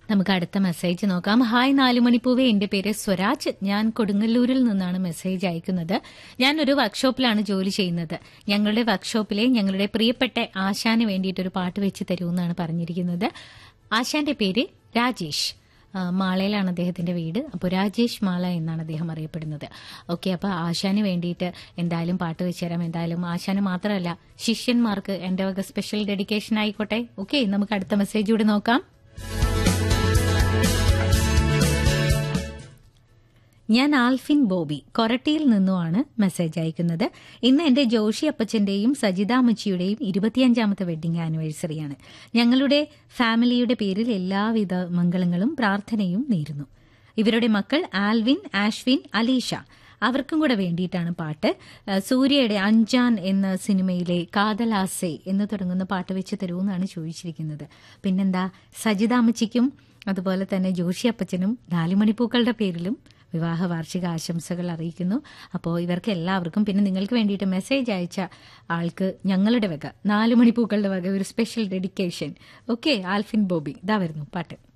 നമുക്ക് അടുത്ത മെസ്സേജ് നോക്കാം ഹായ് നാലുമണിപ്പൂവെ എന്റെ പേര് സ്വരാജ് ഞാൻ കൊടുങ്ങല്ലൂരിൽ നിന്നാണ് മെസ്സേജ് അയക്കുന്നത് ഞാൻ ഒരു വർക്ക്ഷോപ്പിലാണ് ജോലി ചെയ്യുന്നത് ഞങ്ങളുടെ വർക്ക്ഷോപ്പിലെ ഞങ്ങളുടെ പ്രിയപ്പെട്ട ആശാന് വേണ്ടിയിട്ട് ഒരു പാട്ട് വെച്ച് തരുമെന്നാണ് പറഞ്ഞിരിക്കുന്നത് ആശാന്റെ പേര് രാജേഷ് ആ, മാളയിലാണ് അദ്ദേഹത്തിന്റെ വീട് അപ്പോൾ രാജേഷ് മാള എന്നാണ് അദ്ദേഹം അറിയപ്പെടുന്നത് ഓക്കെ അപ്പോൾ ആശാന് വേണ്ടിയിട്ട് എന്തായാലും പാട്ട് വെച്ച് തരാം എന്തായാലും ആശാന് മാത്രമല്ല ശിഷ്യന്മാർക്ക് എന്റെ വക സ്പെഷ്യൽ ഡെഡിക്കേഷൻ ആയിക്കോട്ടെ ഓക്കെ നമുക്ക് അടുത്ത മെസ്സേജ് കൂടി നോക്കാം ഞാൻ ആൽഫിൻ ബോബി കൊരട്ടിയിൽ നിന്നുമാണ് മെസ്സേജ് അയക്കുന്നത് ഇന്ന് എന്റെ ജോഷി അപ്പച്ചന്റെയും സജിത അമ്മച്ചിയുടെയും ഇരുപത്തിയഞ്ചാമത്തെ വെഡിങ് ആനിവേഴ്സറിയാണ് ഞങ്ങളുടെ ഫാമിലിയുടെ പേരിൽ എല്ലാവിധ മംഗളങ്ങളും പ്രാർത്ഥനയും നേരുന്നു ഇവരുടെ മക്കൾ ആൽവിൻ ആഷ്വിൻ അലീഷ അവർക്കും കൂടെ വേണ്ടിയിട്ടാണ് പാട്ട് ആ, സൂര്യയുടെ അഞ്ചാൻ എന്ന സിനിമയിലെ കാതലാസെ എന്ന് തുടങ്ങുന്ന പാട്ട് വെച്ച് തരുമെന്നാണ് ചോദിച്ചിരിക്കുന്നത് പിന്നെന്താ സജിത അമ്മച്ചിക്കും അതുപോലെ തന്നെ ജോഷി അപ്പച്ചനും നാലുമണിപ്പൂക്കളുടെ പേരിലും വിവാഹ വാർഷിക ആശംസകൾ അറിയിക്കുന്നു അപ്പോൾ ഇവർക്ക് എല്ലാവർക്കും പിന്നെ നിങ്ങൾക്ക് വേണ്ടിയിട്ട് മെസ്സേജ് അയച്ച ആൾക്ക് ഞങ്ങളുടെ വക നാലുമണിപ്പൂക്കളുടെ വക ഒരു special dedication okay Alfin Bobby ഇതാ വരുന്നു പാട്ട്